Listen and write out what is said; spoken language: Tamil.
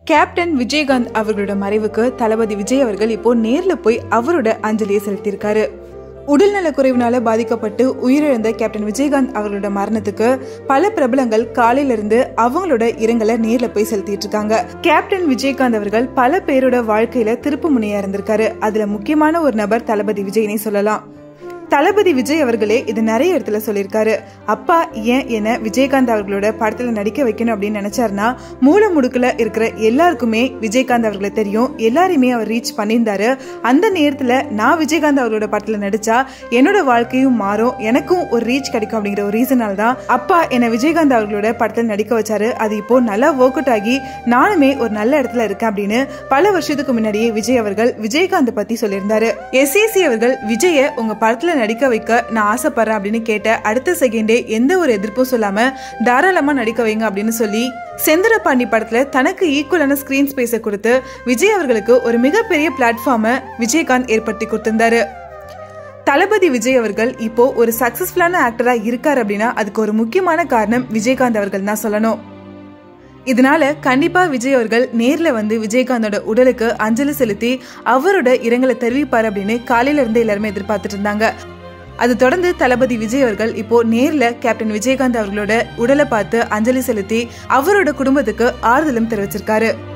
கேப்டன் விஜயகாந்த் அவர்களோட மறைவுக்கு தளபதி விஜய் அவர்கள் இப்போ நேர்ல போய் அவரோட அஞ்சலியை செலுத்தியிருக்காரு உடல்நலக் குறைவினால பாதிக்கப்பட்டு உயிரிழந்த கேப்டன் விஜயகாந்த் அவர்களோட மரணத்துக்கு பல பிரபலங்கள் காலையில இருந்து அவங்களோட இரங்கலை நேர்ல போய் செலுத்திட்டு இருக்காங்க கேப்டன் விஜயகாந்த் அவர்கள் பல பேரோட வாழ்க்கையில திருப்பு முனையா இருந்திருக்காரு அதுல முக்கியமான ஒரு நபர் தளபதி விஜய்னே சொல்லலாம் தளபதி விஜய் அவர்களே இது நிறைய இடத்துல சொல்லியிருக்காரு அப்பா ஏன் என்ன விஜயகாந்த் அவர்களோட படத்துல நடிக்க வைக்கணும் அப்படின்னு நினைச்சாருன்னா மூல முடுக்குல இருக்கிற எல்லாருக்குமே விஜயகாந்த் அவர்களை தெரியும் எல்லாரையுமே அவர் ரீச் பண்ணியிருந்தாரு அந்த நேரத்துல நான் விஜயகாந்த் அவர்களோட படத்துல நடிச்சா என்னோட வாழ்க்கையும் மாறும் எனக்கும் ஒரு ரீச் கிடைக்கும் அப்படிங்கிற ஒரு ரீசனால தான் அப்பா என்ன விஜயகாந்த் அவர்களோட படத்துல நடிக்க வச்சாரு அது இப்போ நல்லா ஒர்க் அவுட் ஆகி நானுமே ஒரு நல்ல இடத்துல இருக்கேன் அப்படின்னு பல வருஷத்துக்கு முன்னாடியே விஜய் அவர்கள் விஜயகாந்த் பத்தி சொல்லியிருந்தாரு எஸ்ஏசி அவர்கள் விஜய உங்க படத்துல நடிக்க வைக்க நான் ஆசைப்படுறேன் அப்படின்னு கேட்ட அடுத்த செகண்டே எந்த ஒரு எதிர்ப்பும் சொல்லாம தாராளமா நடிக்க வைங்க அப்படின்னு சொல்லி செந்தரபாண்டி படத்துல தனக்கு ஈக்குவலான ஸ்கிரீன் ஸ்பேஸை கொடுத்து விஜய் அவர்களுக்கு ஒரு மிகப்பெரிய பிளாட்ஃபார்மை விஜயகாந்த் ஏற்படுத்தி கொடுத்திருந்தாரு தளபதி விஜய் அவர்கள் இப்போ ஒரு சக்சஸ்ஃபுல்லான ஆக்டரா இருக்காரு அப்படின்னா அதுக்கு ஒரு முக்கியமான காரணம் விஜயகாந்த் அவர்கள் தான் சொல்லணும் இதனால கண்டிப்பா விஜய் அவர்கள் நேர்ல வந்து விஜயகாந்தோட உடலுக்கு அஞ்சலி செலுத்தி அவரோட இரங்கலை தெரிவிப்பார் அப்படின்னு காலையில இருந்து எல்லாருமே எதிர்பார்த்துட்டு இருந்தாங்க அது தொடர்ந்து தளபதி விஜய் அவர்கள் இப்போ நேர்ல கேப்டன் விஜயகாந்த் அவர்களோட உடலை பார்த்து அஞ்சலி செலுத்தி அவரோட குடும்பத்துக்கு ஆறுதலும் தெரிவிச்சிருக்காரு